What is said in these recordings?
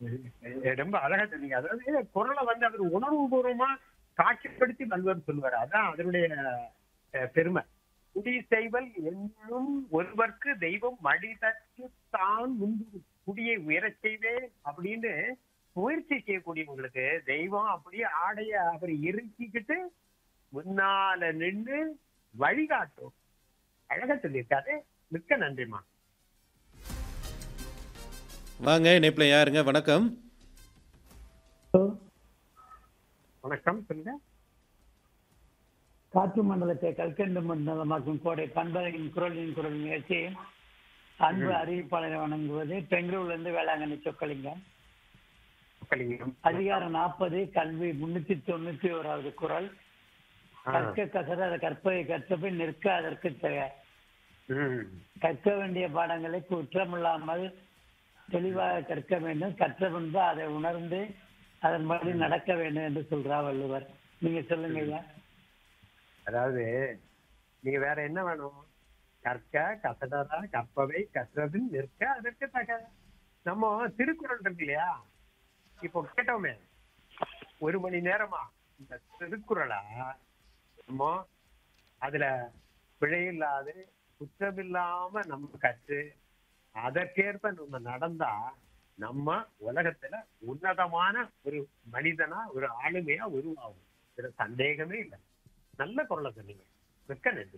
அஹ் ரொம்ப அழகா சொன்னீங்க அதாவது குரலை வந்து அவர் உணர்வு பூர்வமா காட்சிப்படுத்தி வள்ளுவர் சொல்லுவார் அதான் அதனுடைய அஹ், பெருமை குடி செய்வல் என்னும் ஒருவர்க்கு தெய்வம் மடிதற்கு தான் முன்பு குடியை உயரச் செய்வேன் அப்படின்னு முயற்சி செய்யக்கூடியவங்களுக்கு தெய்வம் அப்படியே ஆடைய அவர் இறுக்கிக்கிட்டு முன்னால நின்று வழிகாட்டும் அழகா சொல்லியிருக்காரு மிக்க நன்றிமா வாங்க இணைப்பில் யாருங்க வணக்கம் வணக்கம் சொல்லுங்க காற்று மண்டலத்தை கற்கண்டு மண்டலமாக்கும் கோடை பண்பலையின் குரலின் குரல் நிகழ்ச்சி அன்பு அறிவிப்பாளரை வணங்குவது பெங்களூர்லேருந்து வேளாங்கண்ணி சொக்கலிங்கம் சொக்கலிங்கம். அதிகாரம் நாற்பது கல்வி முன்னூத்தி தொண்ணூத்தி ஓராவது குரல் ஆ. கற்க கசட கற்பதை கற்றபை நிற்க அதற்கு தக ம். கற்க வேண்டிய பாடங்களை குற்றமில்லாமல் தெளிவாக கற்க வேண்டும் கற்ற பின்பு அதை உணர்ந்து அதன்படி நடக்க வேண்டும் என்று சொல்றா வள்ளுவர் நீங்க சொல்லுங்க ஐயா அதாவது நீங்க வேற என்ன வேணும் கற்க கசடரா கற்பவை கற்றபின் நிற்க அதற்கு தக நம்ம திருக்குறள் இருக்கு இல்லையா இப்போ கேட்டோமே ஒரு மணி நேரமா இந்த திருக்குறளா நம்ம அதுல பிழையில்லாது குற்றமில்லாம நம்ம கற்று அதற்கேற்ப நம்ம நடந்தா நம்ம உலகத்துல உன்னதமான ஒரு மனிதனா ஒரு ஆளுமையா உருவாகும் இதுல சந்தேகமே இல்லை நல்ல குரலை சொன்னீங்க மிக்க நன்றி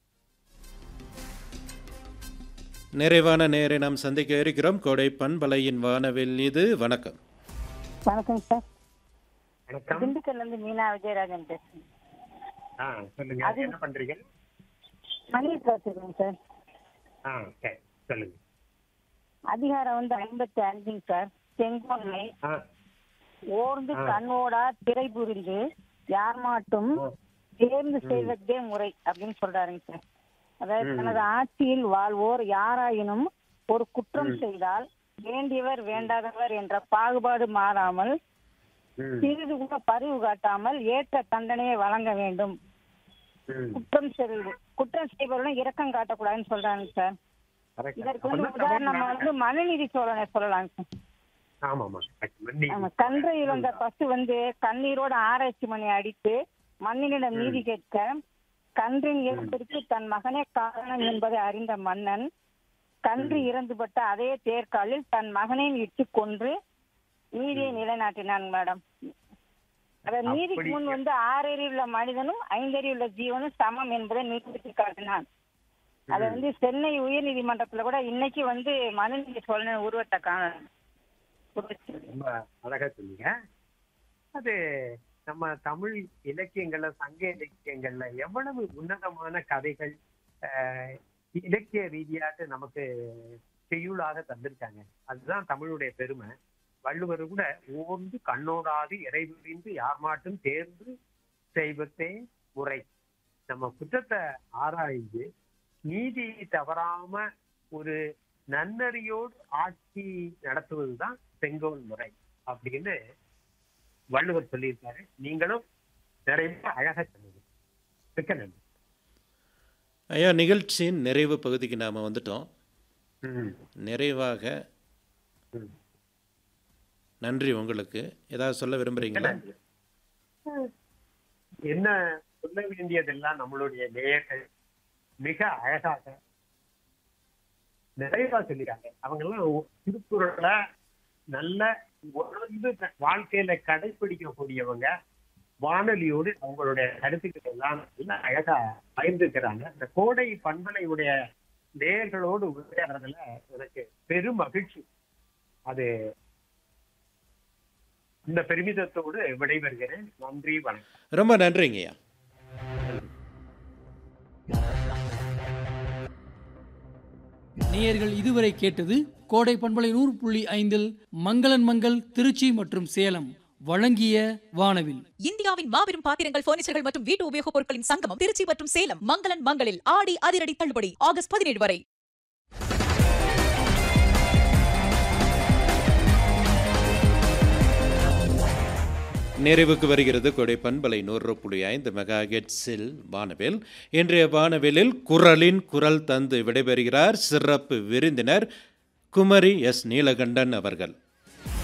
நிறைவான நேரை நாம் சந்திக்க இருக்கிறோம் கோடை பண்பலையின் வானவில் இது வணக்கம் வணக்கம் சார் வணக்கம் திண்டுக்கல்ல இருந்து மீனா விஜயராஜன் பேசுறேன் ஆ சொல்லுங்க அது- என்ன பண்றீங்க மணி பேசுறேன் சார் ஆ சரி சொல்லுங்க அதிகாரம் வந்து ஐம்பத்தி அஞ்சுங்க சார் செங்கோன்மை ஆ ஓர்ந்து ஆ. கண்ணோடா திரை புரிந்து யார் மாட்டும் ஆ. தேர்ந்து செய்வதே முறை அப்படின்னு சொல்றாருங்க சார் அதாவது ம். தனது ஆட்சியில் வாழ்வோர் யாராயினும் ஒரு குற்றம் ம். செய்தால் வேண்டியவர் வேண்டாதவர் என்ற பாகுபாடு மாறாமல் ம், சிறிது கூட பரிவு காட்டாமல் ஏற்ற தண்டனையை வழங்க வேண்டும் ம். குற்றம் செய்வது குற்றம் செய்பவர்களும் இரக்கம் காட்டக்கூடாதுன்னு சொல்றாங்க சார் correct. இதற்கு வந்து அப்பதான் உதாரணமா தமிழ்நாடு- வந்து மனுநீதி சோழனை சொல்லலாம் சார் ஆமாமா correct. மன்னி. ஆமா கன்றை இழந்த பசு வந்து கண்ணீரோட ஆராய்ச்சி மணி அடித்து மண்ணினிடம் நீதி கேட்க கன்றின் இறப்பிற்கு தன் மகனே காரணம் என்பதை அறிந்த மன்னன் கன்று இறந்துபட்ட அதே தேர்காலில் தன் மகனையும் இட்டு கொன்று நீதியை நிலைநாட்டினான் மேடம் அதாவது நீதிக்கு முன் வந்து ஆறறிவுள்ள மனிதனும் ஐந்தறிவுள்ள ஜீவனும் சமம் என்பதை நிரூபித்து காட்டினான் அதை வந்து சென்னை உயர் நீதிமன்றத்துல கூட இன்னைக்கு வந்து மனுநீதி சோழன் உருவத்தை காணலாம் உருவத்தை ரொம்ப அழகா சொன்னீங்க அது நம்ம தமிழ் இலக்கியங்கள்ல சங்க இலக்கியங்கள்ல எவ்வளவு உன்னதமான கதைகள் ஆஹ், இலக்கிய ரீதியாட்டு நமக்கு செய்யுளாக தந்திருக்காங்க அதுதான் தமிழுடைய பெருமை வள்ளுவர் கூட ஓர்ந்து கண்ணோடாது இறைபுரிந்து யார் மாட்டும் தேர்ந்து செய்வதே முறை நம்ம குற்றத்தை ஆராய்ந்து நீதி தவறாம ஒரு நன்னறியோடு ஆட்சி நடத்துவதுதான் செங்கோல் முறை அப்படின்னு வள்ளுவர் சொல்லியிருக்காரு நீங்களும் நிறைய அழகா சொன்னீங்க மிக்க நன்றி ஐயா நிகழ்ச்சியின் நிறைவு பகுதிக்கு நாம் வந்துட்டோம் ம், நிறைவாக ம். நன்றி உங்களுக்கு ஏதாவது சொல்ல மிக்க விரும்புறீங்களா நன்றி என்ன சொல்ல வேண்டியதெல்லாம் நம்மளுடைய நேயர்கள் மிக அழகாக நிறைவா சொல்லிட்டாங்க அவங்க எல்லாம் திருக்குறளை நல்ல உணர்ந்து த- வாழ்க்கையில கடைபிடிக்கக்கூடியவங்க வானொலியோடு அவங்களுடைய கருத்துக்கள் எல்லாம் நல்ல அழகா பகிர்ந்துக்கிறாங்க இந்த கோடை பண்பலையுடைய நேயர்களோடு உரையாடுறதுல எனக்கு பெரும் மகிழ்ச்சி அது இந்த பெருமிதத்தோடு விடைபெறுகிறேன் நன்றி வணக்கம் ரொம்ப நன்றிங்கய்யா நேயர்கள் இதுவரை கேட்டது கோடை பண்பலை நூறு புள்ளி ஐந்தில் மங்களன் மங்கள் திருச்சி மற்றும் சேலம் வழங்கிய வானவில் இந்தியாவின் மாபெரும் பாத்திரங்கள் பர்னிச்சர்கள் மற்றும் வீட்டு உபயோகப் பொருட்களின் சங்கமம் திருச்சி மற்றும் சேலம் மங்களன் மங்களில் ஆடி அதிரடி தள்ளுபடி ஆகஸ்ட் பதினேழு வரை நிறைவுக்கு வருகிறது கொடை பண்பலை நூறு புள்ளி ஐந்து மெகா ஹெட்ஸில் வானவில் இன்றைய வானவிலில் குரலின் குரல் தந்து விடைபெறுகிறார் சிறப்பு விருந்தினர் குமரி எஸ் நீலகண்டன் அவர்கள்